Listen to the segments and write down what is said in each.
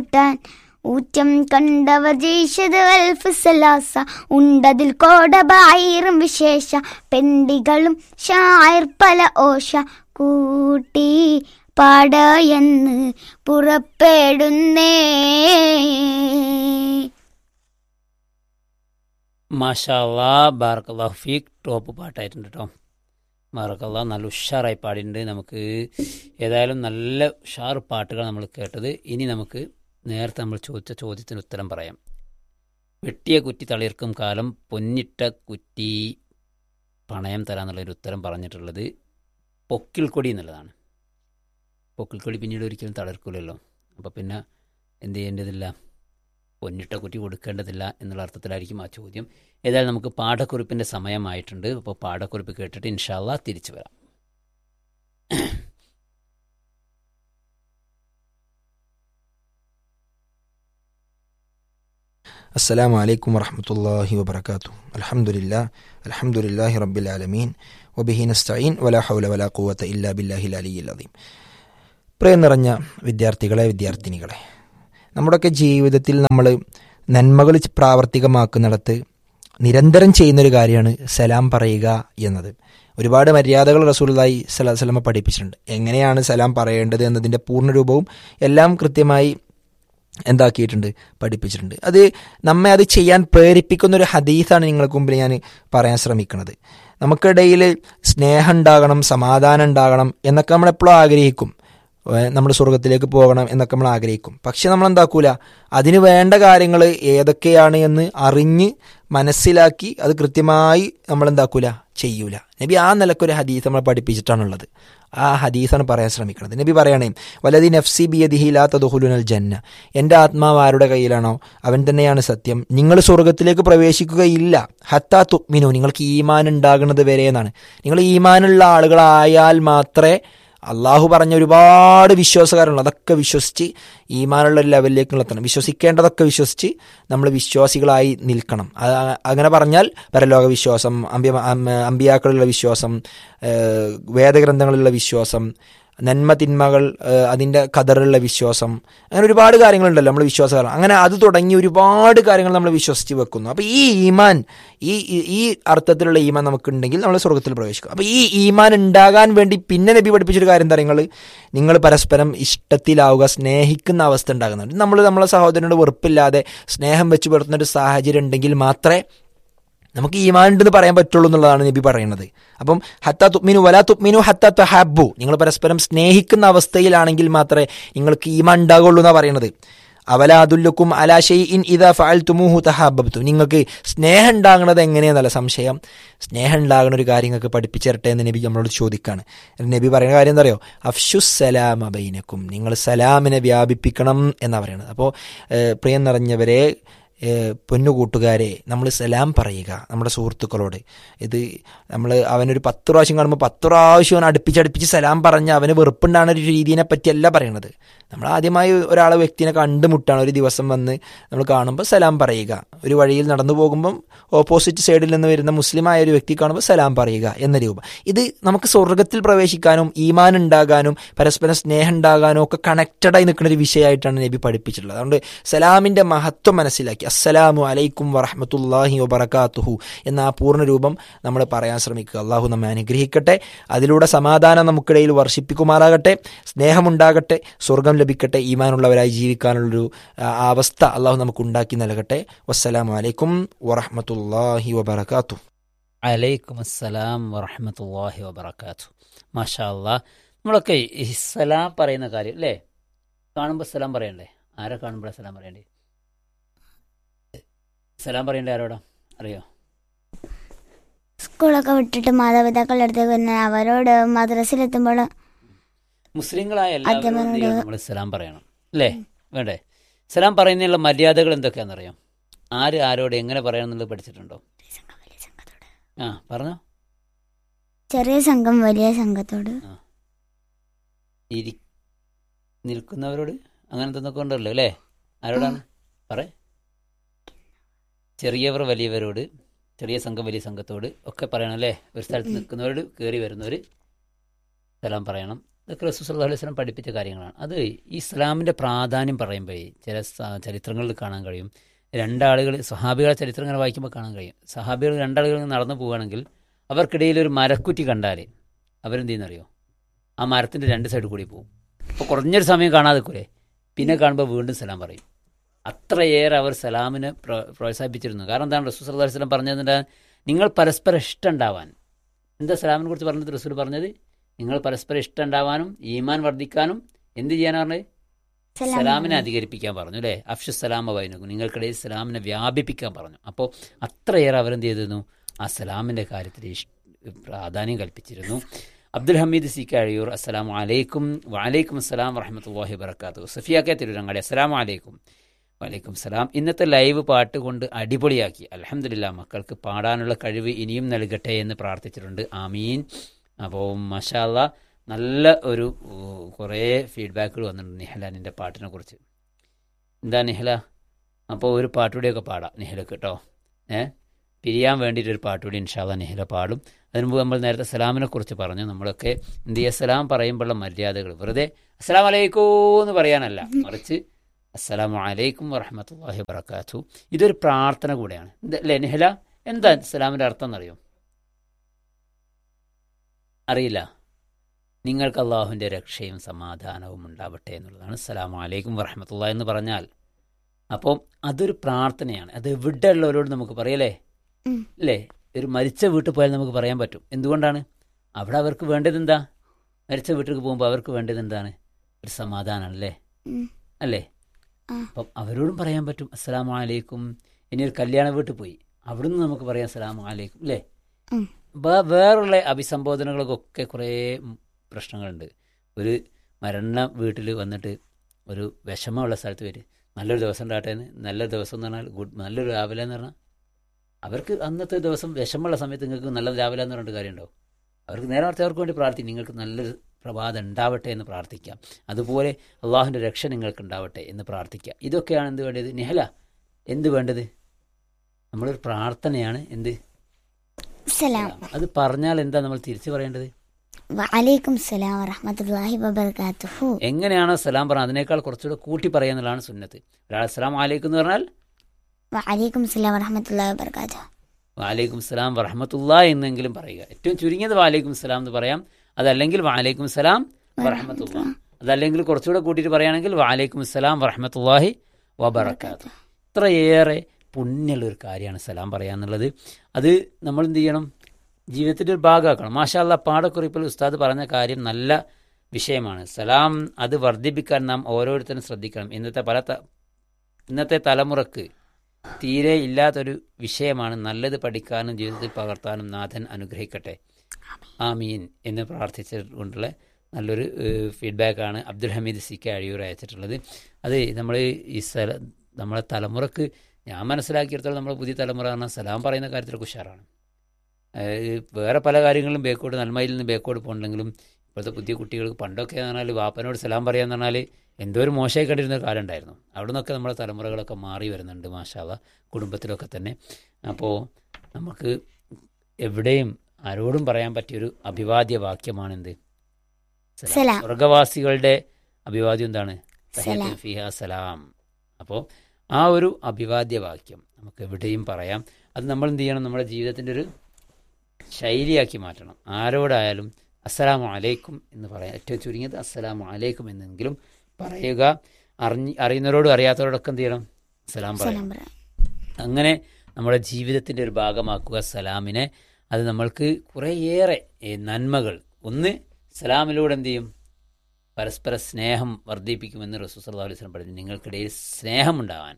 കൂട്ടാൻ ഊറ്റം കണ്ടവർ ജയിച്ചത് അൽഫ് സലാസ ഉണ്ടതിൽ കോടബായിരം വിശേഷ പെണ്ടികളും ഷായർ പല ഓഷ കൂട്ടി പാടയെന്ന് പുറപ്പെടുന്നേ മാഷാല്ലാ ബാർക്കല്ലാ ഫീക്ക് ടോപ്പ് പാട്ടായിട്ടുണ്ട് കേട്ടോ ബാർക്കല്ലാ നല്ല ഉഷാറായി പാടിയിട്ടുണ്ട് നമുക്ക് ഏതായാലും നല്ല ഉഷാർ പാട്ടുകൾ നമ്മൾ കേട്ടത് ഇനി നമുക്ക് നേരത്തെ നമ്മൾ ചോദിച്ച ചോദ്യത്തിന് ഉത്തരം പറയാം വെട്ടിയ കുറ്റി തളിർക്കും കാലം പൊന്നിട്ട കുറ്റി പണയം തരാന്നുള്ളൊരു ഉത്തരം പറഞ്ഞിട്ടുള്ളത് പൊക്കിൽ കൊടി എന്നുള്ളതാണ് പൊക്കിൽ കൊടി പിന്നീട് ഒരിക്കലും തളിർക്കില്ലല്ലോ അപ്പോൾ പിന്നെ എന്ത് ചെയ്യേണ്ടതില്ല പൊന്നിട്ട കുറ്റി കൊടുക്കേണ്ടതില്ല എന്നുള്ള അർത്ഥത്തിലായിരിക്കും ആ ചോദ്യം ഏതായാലും നമുക്ക് പാഠക്കുറിപ്പിൻ്റെ സമയമായിട്ടുണ്ട് അപ്പോൾ പാഠക്കുറിപ്പ് കേട്ടിട്ട് ഇൻഷാല്ല തിരിച്ചു വരാം السلام عليكم ورحمة الله وبركاته الحمد لله الحمد لله رب العالمين وبه نستعين ولا حول ولا قوة إلا بالله العلي العظيم പ്രിയ നിറഞ്ഞ വിദ്യാർത്ഥികളെ വിദ്യാർത്ഥിനികളെ നമ്മുടെയൊക്കെ ജീവിതത്തിൽ നമ്മൾ നന്മകൾ പ്രാവർത്തികമാക്കുന്നിടത്ത് നിരന്തരം ചെയ്യുന്നൊരു കാര്യമാണ് സലാം പറയുക എന്നത് ഒരുപാട് മര്യാദകൾ റസൂലായി സലാ സ്വലമ പഠിപ്പിച്ചിട്ടുണ്ട് എങ്ങനെയാണ് സലാം പറയേണ്ടത് എന്നതിൻ്റെ പൂർണ്ണരൂപവും എല്ലാം കൃത്യമായി എന്താക്കിയിട്ടുണ്ട് പഠിപ്പിച്ചിട്ടുണ്ട് അത് നമ്മെ അത് ചെയ്യാൻ പ്രേരിപ്പിക്കുന്ന ഒരു ഹദീസാണ് നിങ്ങൾക്ക് മുമ്പിൽ ഞാൻ പറയാൻ ശ്രമിക്കുന്നത് നമുക്കിടയിൽ സ്നേഹം ഉണ്ടാകണം സമാധാനം ഉണ്ടാകണം എന്നൊക്കെ നമ്മൾ എപ്പോഴും ആഗ്രഹിക്കും നമ്മൾ സ്വർഗത്തിലേക്ക് പോകണം എന്നൊക്കെ നമ്മൾ ആഗ്രഹിക്കും പക്ഷെ നമ്മൾ എന്താക്കൂല അതിന് വേണ്ട കാര്യങ്ങൾ ഏതൊക്കെയാണ് എന്ന് അറിഞ്ഞ് മനസ്സിലാക്കി അത് കൃത്യമായി നമ്മൾ എന്താക്കൂല ചെയ്യൂല നബി ആ നിലക്കൊരു ഹദീസ് നമ്മൾ പഠിപ്പിച്ചിട്ടാണുള്ളത് ആ ഹദീസാണ് പറയാൻ ശ്രമിക്കുന്നത് നബി പറയണേ വലതി നഫ്സി ബിയദിഹിലാ തദുഹുലുനൽ ജന്ന എൻ്റെ ആത്മാവ് ആരുടെ കയ്യിലാണോ അവൻ തന്നെയാണ് സത്യം നിങ്ങൾ സ്വർഗത്തിലേക്ക് പ്രവേശിക്കുകയില്ല ഹത്താ തുക്മിനു നിങ്ങൾക്ക് ഈമാൻ ഉണ്ടാകുന്നത് വരെ എന്നാണ് നിങ്ങൾ ഈമാനുള്ള ആളുകളായാൽ മാത്രമേ അള്ളാഹു പറഞ്ഞ ഒരുപാട് വിശ്വാസകാരുണ്ട് അതൊക്കെ വിശ്വസിച്ച് ഈമാനുള്ള ഒരു ലെവലിലേക്ക് എത്തണം വിശ്വസിക്കേണ്ടതൊക്കെ വിശ്വസിച്ച് നമ്മൾ വിശ്വാസികളായി നിൽക്കണം അങ്ങനെ പറഞ്ഞാൽ പരലോക വിശ്വാസം അമ്പിയ അമ്പിയാക്കളിലുള്ള വിശ്വാസം വേദഗ്രന്ഥങ്ങളിലുള്ള വിശ്വാസം നന്മ തിന്മകൾ അതിൻ്റെ കതറുള്ള വിശ്വാസം അങ്ങനെ ഒരുപാട് കാര്യങ്ങളുണ്ടല്ലോ നമ്മൾ വിശ്വാസകാരം അങ്ങനെ അത് തുടങ്ങി ഒരുപാട് കാര്യങ്ങൾ നമ്മൾ വിശ്വസിച്ച് വെക്കുന്നു അപ്പോൾ ഈ ഈമാൻ ഈ ഈ അർത്ഥത്തിലുള്ള ഈമാൻ നമുക്കുണ്ടെങ്കിൽ നമ്മൾ സ്വർഗത്തിൽ പ്രവേശിക്കും അപ്പോൾ ഈ ഈമാൻ ഉണ്ടാകാൻ വേണ്ടി പിന്നെ നബി പഠിപ്പിച്ചൊരു കാര്യം എന്താ നിങ്ങൾ നിങ്ങൾ പരസ്പരം ഇഷ്ടത്തിലാവുക സ്നേഹിക്കുന്ന അവസ്ഥ ഉണ്ടാകുന്നുണ്ട് നമ്മൾ നമ്മളെ സഹോദരനോട് വെറുപ്പില്ലാതെ സ്നേഹം വെച്ച് പുലർത്തുന്ന ഒരു സാഹചര്യം ഉണ്ടെങ്കിൽ മാത്രമേ നമുക്ക് ഈമാൻ ഉണ്ടെന്ന് പറയാൻ പറ്റുള്ളൂ എന്നുള്ളതാണ് നബി പറയുന്നത് അപ്പം ഹത്ത തുക്മിനു വലാ തുക്മിനു ഹത്ത തഹാബു നിങ്ങൾ പരസ്പരം സ്നേഹിക്കുന്ന അവസ്ഥയിലാണെങ്കിൽ മാത്രമേ നിങ്ങൾക്ക് ഈമാൻ ഉണ്ടാകുള്ളൂ എന്നാണ് പറയുന്നത് അവലാദുല്ലുക്കും അലാശൈ ഇൻ ഇതാ ഫാൽ തുമുഹു തഹാബബ്തു നിങ്ങൾക്ക് സ്നേഹം ഉണ്ടാകുന്നത് എങ്ങനെയെന്നല്ല സംശയം സ്നേഹം ഉണ്ടാകുന്ന ഒരു കാര്യം നിങ്ങൾക്ക് പഠിപ്പിച്ചു തരട്ടെ എന്ന് നബി നമ്മളോട് ചോദിക്കാണ് നബി പറയുന്ന കാര്യം എന്താ അറിയോ അഫ്ഷുസ് സലാം അബൈനക്കും നിങ്ങൾ സലാമിനെ വ്യാപിപ്പിക്കണം എന്നാണ് പറയുന്നത് അപ്പോൾ പ്രിയം നിറഞ്ഞവരെ പൊന്നുകൂട്ടുകാരെ നമ്മൾ സലാം പറയുക നമ്മുടെ സുഹൃത്തുക്കളോട് ഇത് നമ്മൾ അവനൊരു പത്ത് പ്രാവശ്യം കാണുമ്പോൾ പത്ത് പ്രാവശ്യം അവൻ അടുപ്പിച്ചടുപ്പിച്ച് സലാം പറഞ്ഞ് അവന് വെറുപ്പുണ്ടാകുന്ന ഒരു രീതിയെ പറ്റിയല്ല പറയണത് നമ്മൾ ആദ്യമായി ഒരാളെ വ്യക്തിനെ കണ്ടുമുട്ടാണ് ഒരു ദിവസം വന്ന് നമ്മൾ കാണുമ്പോൾ സലാം പറയുക ഒരു വഴിയിൽ നടന്നു പോകുമ്പം ഓപ്പോസിറ്റ് സൈഡിൽ നിന്ന് വരുന്ന മുസ്ലിമായ ഒരു വ്യക്തി കാണുമ്പോൾ സലാം പറയുക എന്ന രൂപം ഇത് നമുക്ക് സ്വർഗത്തിൽ പ്രവേശിക്കാനും ഈമാൻ ഉണ്ടാകാനും പരസ്പരം സ്നേഹം ഉണ്ടാകാനും ഒക്കെ കണക്റ്റഡായി നിൽക്കുന്ന ഒരു വിഷയമായിട്ടാണ് നബി പഠിപ്പിച്ചിട്ടുള്ളത് അതുകൊണ്ട് സലാമിൻ്റെ മഹത്വം മനസ്സിലാക്കി അസ്സലാമു അലൈക്കും വറഹമത്തല്ലാഹി വബർക്കാത്തുഹു എന്ന ആ പൂർണ്ണ രൂപം നമ്മൾ പറയാൻ ശ്രമിക്കുക അള്ളാഹു നമ്മെ അനുഗ്രഹിക്കട്ടെ അതിലൂടെ സമാധാനം നമുക്കിടയിൽ വർഷിപ്പിക്കുമാറാകട്ടെ സ്നേഹമുണ്ടാകട്ടെ സ്വർഗം ലഭിക്കട്ടെ ഈമാനുള്ളവരായി ജീവിക്കാനുള്ളൊരു അവസ്ഥ അള്ളാഹു നമുക്ക് ഉണ്ടാക്കി നൽകട്ടെ വസ്സലാമു അലൈക്കും വറഹമത്തല്ലാഹി വബർക്കാത്തു അലൈക്കും അസ്സലാം വറഹമത്തല്ലാഹി വബർക്കാത്തു മാഷാ അല്ലാ നമ്മളൊക്കെ ഈ സലാം പറയുന്ന കാര്യം അല്ലേ കാണുമ്പോൾ സലാം പറയണ്ടേ ആരെ കാണുമ്പോഴാണ് സലാം പറയണ്ടേ സലാം പറയണ്ടേ ആരോടാ അറിയോ സ്കൂളൊക്കെ വിട്ടിട്ട് മാതാപിതാക്കളുടെ അടുത്തേക്ക് വന്ന് അവരോട് മദ്രസയിലെത്തുമ്പോൾ മുസ്ലിങ്ങളായ എല്ലാവരും നമ്മൾ സലാം പറയണം അല്ലേ വേണ്ടേ സലാം പറയുന്നതിനുള്ള മര്യാദകൾ എന്തൊക്കെയാണെന്നറിയാം ആര് ആരോട് എങ്ങനെ പറയണം എന്നുള്ളത് പഠിച്ചിട്ടുണ്ടോ ആ പറഞ്ഞോ ചെറിയ സംഘം വലിയ സംഘത്തോട് ഇരി നിൽക്കുന്നവരോട് അങ്ങനത്തെ എന്തൊക്കെ ഉണ്ടല്ലോ അല്ലേ ആരോടാണ് പറ ചെറിയവർ വലിയവരോട് ചെറിയ സംഘം വലിയ സംഘത്തോട് ഒക്കെ പറയണം അല്ലേ ഒരു സ്ഥലത്ത് നിൽക്കുന്നവരോട് കയറി വരുന്നവർ സലാം പറയണം ഇതൊക്കെ റസൂൽ സല്ലല്ലാഹു അലൈഹി വസല്ലം പഠിപ്പിച്ച കാര്യങ്ങളാണ് അത് ഈ ഇസ്ലാമിൻ്റെ പ്രാധാന്യം പറയുമ്പോഴേ ചില സ- ചരിത്രങ്ങളിൽ കാണാൻ കഴിയും രണ്ടാളുകൾ സഹാബികളെ ചരിത്രം ഇങ്ങനെ വായിക്കുമ്പോൾ കാണാൻ കഴിയും സഹാബികൾ രണ്ടാളുകൾ ഇങ്ങനെ നടന്നു പോവുകയാണെങ്കിൽ അവർക്കിടയിൽ ഒരു മരക്കുറ്റി കണ്ടാൽ അവരെന്ത് ചെയ്യുന്നറിയോ ആ മരത്തിൻ്റെ രണ്ട് സൈഡിൽ കൂടി പോകും അപ്പോൾ കുറഞ്ഞൊരു സമയം കാണാതെ കൂലെ പിന്നെ കാണുമ്പോൾ വീണ്ടും സലാം പറയും അത്രയേറെ അവർ സലാമിനെ പ്രോ- പ്രോത്സാഹിപ്പിച്ചിരുന്നു കാരണം എന്താണ് റസൂൽ സല്ലല്ലാഹു അലൈഹി വസല്ലം പറഞ്ഞത് നിങ്ങൾ പരസ്പരം ഇഷ്ടം ഉണ്ടാവാൻ എന്താ സലാമിനെ കുറിച്ച് പറഞ്ഞത് റസൂൽ പറഞ്ഞത് നിങ്ങൾ പരസ്പരം ഇഷ്ടം ഉണ്ടാവാനും ഈമാൻ വർദ്ധിക്കാനും എന്ത് ചെയ്യാനാണ് പറഞ്ഞത് സലാം സലാമിനെ അധികരിപ്പിക്കാൻ പറഞ്ഞു അല്ലേ അഫ്ഷു സലാമ വൈനക്കും നിങ്ങൾക്കിടയിൽ സലാമിനെ വ്യാപിപ്പിക്കാൻ പറഞ്ഞു അപ്പോൾ അത്രയേറെ അവരെന്ത് ചെയ്തിരുന്നു ആ സലാമിൻ്റെ കാര്യത്തിൽ ഇഷ്- പ്രാധാന്യം കൽപ്പിച്ചിരുന്നു അബ്ദുൽ ഹമീദ് സി കഴിയൂർ അസ്സലാം വലൈക്കും വലൈക്കും അസ്സലാം വറഹമത്തല്ലാഹി വബർക്കാത്തു സഫിയ കെ തിരുരങ്ങാടി അസ്സലാം വലൈക്കും വലൈക്കും സലാം ഇന്നത്തെ ലൈവ് പാട്ട് കൊണ്ട് അടിപൊളിയാക്കി അലഹമില്ല മക്കൾക്ക് പാടാനുള്ള കഴിവ് ഇനിയും നൽകട്ടെ എന്ന് പ്രാർത്ഥിച്ചിട്ടുണ്ട് ആമീൻ അപ്പോൾ മഷാല്ല നല്ല ഒരു ഉം, കുറേ ഫീഡ്ബാക്കുകൾ വന്നിട്ടുണ്ട് നിഹലാനിൻ്റെ പാട്ടിനെ കുറിച്ച് എന്താ നിഹല അപ്പോൾ ഒരു പാട്ടുകൂടിയൊക്കെ പാടാം നിഹലക്ക് കേട്ടോ ഏ പിരിയാൻ വേണ്ടിയിട്ട് ഒരു പാട്ടുകൂടി ഇൻഷാല്ല നിഹല പാടും അതിന് മുമ്പ് നമ്മൾ നേരത്തെ സലാമിനെ കുറിച്ച് പറഞ്ഞു നമ്മളൊക്കെ എന്ത് ചെയ്യുക സലാം പറയുമ്പോഴുള്ള മര്യാദകൾ വെറുതെ അസ്സലാം വലൈക്കും എന്ന് പറയാനല്ല മറിച്ച് അസ്സലാമു അലൈക്കും വറഹമത്തല്ലാഹി വബർക്കാത്തു ഇതൊരു പ്രാർത്ഥന കൂടെയാണ് ഇത് അല്ലേ നിഹല എന്താ സലാമിൻ്റെ അർത്ഥം എന്നറിയോ അറിയില്ല നിങ്ങൾക്ക് അള്ളാഹുവിൻ്റെ രക്ഷയും സമാധാനവും ഉണ്ടാവട്ടെ എന്നുള്ളതാണ് അസ്സലാമു അലൈക്കും വറഹമത്തുള്ള എന്ന് പറഞ്ഞാൽ അപ്പോൾ അതൊരു പ്രാർത്ഥനയാണ് അത് എവിടെ ഉള്ളവരോട് നമുക്ക് പറയല്ലേ ഉം. അല്ലേ ഒരു മരിച്ച വീട്ടിൽ പോയാൽ നമുക്ക് പറയാൻ പറ്റും എന്തുകൊണ്ടാണ് അവിടെ അവർക്ക് വേണ്ടത് എന്താ മരിച്ച വീട്ടിലേക്ക് പോകുമ്പോൾ അവർക്ക് വേണ്ടത് എന്താണ് ഒരു സമാധാനമല്ലേ ഉം. അല്ലേ ആ. അപ്പം അവരോടും പറയാൻ പറ്റും അസ്സലാമു അലൈക്കും ഇനി ഒരു കല്യാണ വീട്ടിൽ പോയി അവിടുന്ന് നമുക്ക് പറയാം അസ്സലാമു അലൈക്കും അല്ലേ ഉം. വേ- വേറുള്ള അഭിസംബോധനകൾക്കൊക്കെ കുറേ ഉം പ്രശ്നങ്ങളുണ്ട് ഒരു മരണ വീട്ടിൽ വന്നിട്ട് ഒരു വിഷമമുള്ള സ്ഥലത്ത് വരും നല്ലൊരു ദിവസം ഉണ്ടാകട്ടെ എന്ന് നല്ലൊരു ദിവസം എന്ന് പറഞ്ഞാൽ ഗുഡ് നല്ലൊരു രാവിലെ എന്ന് പറഞ്ഞാൽ അവർക്ക് അന്നത്തെ ദിവസം വിഷമമുള്ള സമയത്ത് നിങ്ങൾക്ക് നല്ല രാവിലെ എന്ന് പറഞ്ഞിട്ട് കാര്യമുണ്ടോ അവർക്ക് നേരെ മറിച്ച് അവർക്ക് വേണ്ടി പ്രാർത്ഥിക്കും നിങ്ങൾക്ക് നല്ലൊരു പ്രഭാതം ഉണ്ടാവട്ടെ എന്ന് പ്രാർത്ഥിക്കാം അതുപോലെ അള്ളാഹുവിൻ്റെ രക്ഷ നിങ്ങൾക്ക് ഉണ്ടാവട്ടെ എന്ന് പ്രാർത്ഥിക്കുക ഇതൊക്കെയാണ് എന്ത് വേണ്ടത് നിഹല എന്ത് വേണ്ടത് നമ്മളൊരു പ്രാർത്ഥനയാണ് എന്ത് സലാം അത് പറഞ്ഞാൽ എന്താ നമ്മൾ തിരിച്ചു പറയേണ്ടത് വലൈക്കും സലാം വറഹമത്തല്ലാഹി വബർക്കാത്തുഹു എങ്ങനെയാണോ സലാം പറഞ്ഞത് അതിനേക്കാൾ കുറച്ചുകൂടെ കൂട്ടി പറയുക എന്നുള്ളതാണ് സുന്നത്ത് ഒരാൾ സലാം ആലൈക്കും എന്ന് പറഞ്ഞാൽ വലൈക്കും സലാം വറഹമത്തല്ലാഹി വബർക്കാത്തുഹു വാലൈക്കും സലാം വറഹമത്തുള്ള എന്നെങ്കിലും പറയുക ഏറ്റവും ചുരുങ്ങിയത് വാലൈക്കും സലാം എന്ന് പറയാം അതല്ലെങ്കിൽ വാലൈക്കും സലാം വറഹമത്തുള്ള അതല്ലെങ്കിൽ കുറച്ചുകൂടെ കൂട്ടിയിട്ട് പറയുകയാണെങ്കിൽ വാലൈക്കും സലാം വറഹമത്തുല്ലാഹി വബറക്കാത്ത് ഇത്രയേറെ പുണ്യമുള്ള ഒരു കാര്യമാണ് സലാം പറയാന്നുള്ളത് അത് നമ്മൾ എന്ത് ചെയ്യണം ജീവിതത്തിൻ്റെ ഒരു ഭാഗമാക്കണം മാഷാല്ല പാടക്കുറിപ്പിൽ ഉസ്താദ് പറഞ്ഞ കാര്യം നല്ല വിഷയമാണ് സലാം അത് വർദ്ധിപ്പിക്കാൻ നാം ഓരോരുത്തരും ശ്രദ്ധിക്കണം ഇന്നത്തെ പല ത- ഇന്നത്തെ തലമുറക്ക് തീരെ ഇല്ലാത്തൊരു വിഷയമാണ് നല്ലത് പഠിക്കാനും ജീവിതത്തിൽ പകർത്താനും നാഥൻ അനുഗ്രഹിക്കട്ടെ ആമീൻ എന്ന് പ്രാർത്ഥിച്ചുകൊണ്ടുള്ള നല്ലൊരു ഫീഡ്ബാക്കാണ് അബ്ദുൽ ഹമീദ് സി കെ അഴിയൂർ അയച്ചിട്ടുള്ളത് അത് നമ്മൾ ഈ സ്ഥല നമ്മളെ തലമുറക്ക് ഞാൻ മനസ്സിലാക്കിയെടുത്തോളം നമ്മുടെ പുതിയ തലമുറ പറഞ്ഞാൽ സലാം പറയുന്ന കാര്യത്തിലൊക്കെ ഉഷാറാണ് അതായത് വേറെ പല കാര്യങ്ങളിലും ബേക്കോട് നന്മയിൽ നിന്ന് ബേക്കോട് പോകണമെങ്കിലും ഇപ്പോഴത്തെ പുതിയ കുട്ടികൾക്ക് പണ്ടൊക്കെ എന്ന് പറഞ്ഞാൽ വാപ്പനോട് സലാം പറയാന്ന് പറഞ്ഞാൽ എന്തോ ഒരു മോശമായി കണ്ടിരുന്ന ഒരു കാലം ഉണ്ടായിരുന്നു അവിടെ നിന്നൊക്കെ നമ്മുടെ തലമുറകളൊക്കെ മാറി വരുന്നുണ്ട് മാഷാവ കുടുംബത്തിലൊക്കെ തന്നെ അപ്പോൾ നമുക്ക് എവിടെയും ആരോടും പറയാൻ പറ്റിയൊരു അഭിവാദ്യ വാക്യമാണെന്ത് സലാം. സലാം. സ്വർഗവാസികളുടെ അഭിവാദ്യം എന്താണ് സലാം. ഫിഹ സലാം അപ്പോൾ ആ ഒരു അഭിവാദ്യ വാക്യം നമുക്ക് എവിടെയും പറയാം അത് നമ്മൾ എന്ത് ചെയ്യണം നമ്മുടെ ജീവിതത്തിൻ്റെ ഒരു ശൈലിയാക്കി മാറ്റണം ആരോടായാലും അസ്സലാമു അലൈക്കും എന്ന് പറയാം ഏറ്റവും ചുരുങ്ങിയത് അസ്സലാമു അലൈക്കും എന്നെങ്കിലും പറയുക അറിഞ്ഞ് അറിയുന്നവരോടും അറിയാത്തവരോടൊക്കെ എന്ത് ചെയ്യണം സലാം പറയാം സലാം പറയാം അങ്ങനെ നമ്മുടെ ജീവിതത്തിൻ്റെ ഒരു ഭാഗമാക്കുക സലാമിനെ അത് നമ്മൾക്ക് കുറേയേറെ ഏ, നന്മകൾ ഒന്ന് സലാമിലൂടെ എന്ത് ചെയ്യും പരസ്പര സ്നേഹം വർദ്ധിപ്പിക്കുമെന്ന് റസൂസ് അള്ളാഹു അലൈഹി സ്വലം പറഞ്ഞു നിങ്ങൾക്കിടയിൽ സ്നേഹമുണ്ടാവാൻ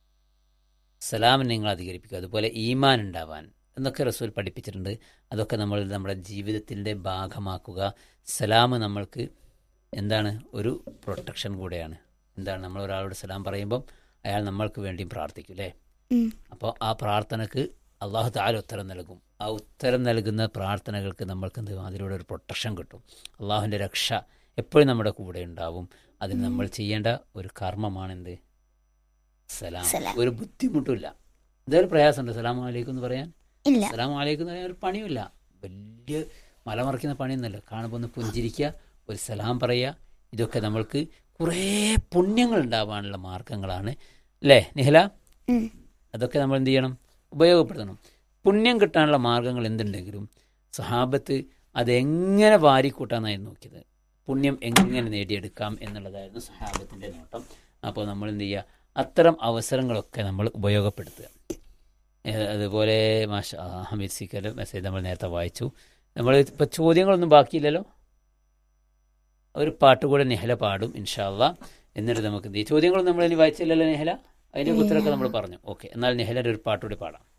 സലാമിനെ നിങ്ങൾ അധികരിപ്പിക്കുക അതുപോലെ ഈമാൻ ഉണ്ടാവാൻ എന്നൊക്കെ റസൂൽ പഠിപ്പിച്ചിട്ടുണ്ട് അതൊക്കെ നമ്മൾ നമ്മുടെ ജീവിതത്തിൻ്റെ ഭാഗമാക്കുക സലാം നമ്മൾക്ക് എന്താണ് ഒരു പ്രൊട്ടക്ഷൻ കൂടെയാണ് എന്താണ് നമ്മൾ ഒരാളോട് സലാം പറയുമ്പം അയാൾ നമ്മൾക്ക് വേണ്ടിയും പ്രാർത്ഥിക്കും അല്ലേ ഉം. അപ്പോൾ ആ പ്രാർത്ഥനക്ക് അള്ളാഹു താല ഉത്തരം നൽകും ആ ഉത്തരം നൽകുന്ന പ്രാർത്ഥനകൾക്ക് നമ്മൾക്ക് എന്ത് അതിലൂടെ ഒരു പ്രൊട്ടക്ഷൻ കിട്ടും അള്ളാഹുവിൻ്റെ രക്ഷ എപ്പോഴും നമ്മുടെ കൂടെ ഉണ്ടാവും അതിന് നമ്മൾ ചെയ്യേണ്ട ഒരു കർമ്മമാണെന്ത് സലാം സലാം. ഒരു ബുദ്ധിമുട്ടില്ല ഇതൊരു പ്രയാസമുണ്ട് സലാം അലൈക്കും എന്ന് പറയാൻ ഇല്ല സലാം അലൈക്കും എന്ന് പറയാൻ ഒരു പണിയില്ല വലിയ മലമറിക്കുന്ന പണിയൊന്നുമല്ല കാണുമ്പോൾ ഒന്ന് പുഞ്ചിരിക്കുക ഒരു സലാം പറയുക ഇതൊക്കെ നമ്മൾക്ക് കുറേ പുണ്യങ്ങൾ ഉണ്ടാവാനുള്ള മാർഗങ്ങളാണ് അല്ലേ നിഹല ഉം. അതൊക്കെ നമ്മൾ എന്ത് ചെയ്യണം ഉപയോഗപ്പെടുത്തണം പുണ്യം കിട്ടാനുള്ള മാർഗങ്ങൾ എന്തുണ്ടെങ്കിലും സഹാബത്ത് അതെങ്ങനെ വാരിക്കൂട്ടാന്നായിരുന്നു നോക്കിയത് പുണ്യം എങ്ങനെ നേടിയെടുക്കാം എന്നുള്ളതായിരുന്നു സഹാബത്തിൻ്റെ നോട്ടം അപ്പോൾ നമ്മൾ എന്ത് ചെയ്യുക അത്തരം അവസരങ്ങളൊക്കെ നമ്മൾ ഉപയോഗപ്പെടുത്തുക ഏഹ് അതുപോലെ മാഷ ആ, ഹമീദ് സിക്കൽ മെസ്സേജ് നമ്മൾ നേരത്തെ വായിച്ചു നമ്മൾ ഇപ്പോൾ ചോദ്യങ്ങളൊന്നും ബാക്കിയില്ലല്ലോ ഒരു പാട്ട് കൂടെ നെഹല പാടും ഇൻഷാല്ല എന്നിട്ട് നമുക്ക് എന്ത് ചെയ്യും ചോദ്യങ്ങളൊന്നും നമ്മൾ ഇനി വായിച്ചില്ലല്ലോ നെഹല അതിൻ്റെ ഉത്തരമൊക്കെ നമ്മൾ പറഞ്ഞു ഓക്കെ എന്നാൽ നെഹലയുടെ ഒരു പാട്ടുകൂടി പാടാം